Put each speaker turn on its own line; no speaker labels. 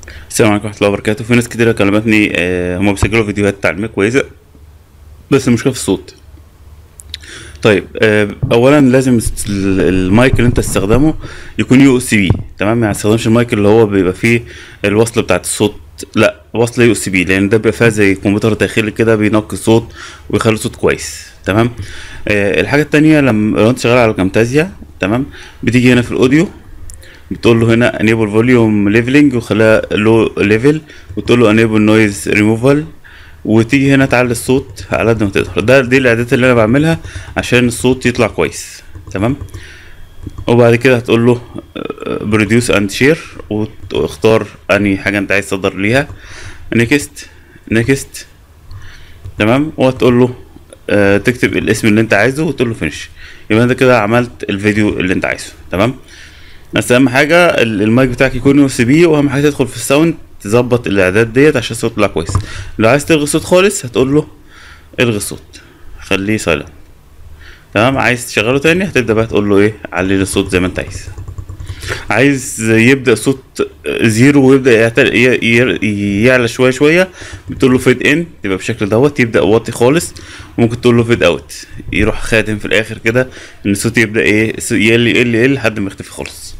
السلام عليكم ورحمة الله وبركاته في ناس كتير كلمتني آه، هما بيسجلوا فيديوهات تعليمية كويسة بس المشكلة في الصوت طيب آه، اولا لازم الس- ال- المايك اللي انت تستخدمه يكون يو اس بي تمام يعني ما تستخدمش المايك اللي هو بيبقى فيه الوصلة بتاعت الصوت لا وصلة يو اس بي لان ده بيبقى فيها زي كمبيوتر داخلي كده بينقي الصوت ويخلي الصوت كويس تمام آه، الحاجة التانية لما لو انت شغال على كامتازيا تمام بتيجي هنا في الاوديو بتقول له هنا enable volume leveling وخليها low level وتقول له enable noise removal وتيجي هنا تعلي الصوت على قد ما تقدر ده دي الاعدادات اللي انا بعملها عشان الصوت يطلع كويس تمام وبعد كده هتقول له بروديوس اند شير وتختار انهي حاجه انت عايز تصدر ليها نيكست نيكست تمام وهتقول له آه، تكتب الاسم اللي انت عايزه وتقول له فينش يبقى انت كده عملت الفيديو اللي انت عايزه تمام بس اهم حاجه ال- المايك بتاعك يكون يو اس بي واهم حاجه تدخل في الساوند تظبط الاعداد ديت عشان الصوت يطلع كويس لو عايز تلغي الصوت خالص هتقول له الغي الصوت خليه سايلنت تمام عايز تشغله تاني هتبدا بقى تقول له ايه علي لي الصوت زي ما انت عايز عايز يبدا صوت زيرو ويبدا يعتل- ي- ي- يعلى شويه شويه بتقول له فيد ان تبقى بالشكل دوت يبدا واطي خالص وممكن تقول له فيد اوت يروح خاتم في الاخر كده ان الصوت يبدا ايه يقل يقل يقل لحد ما يختفي خالص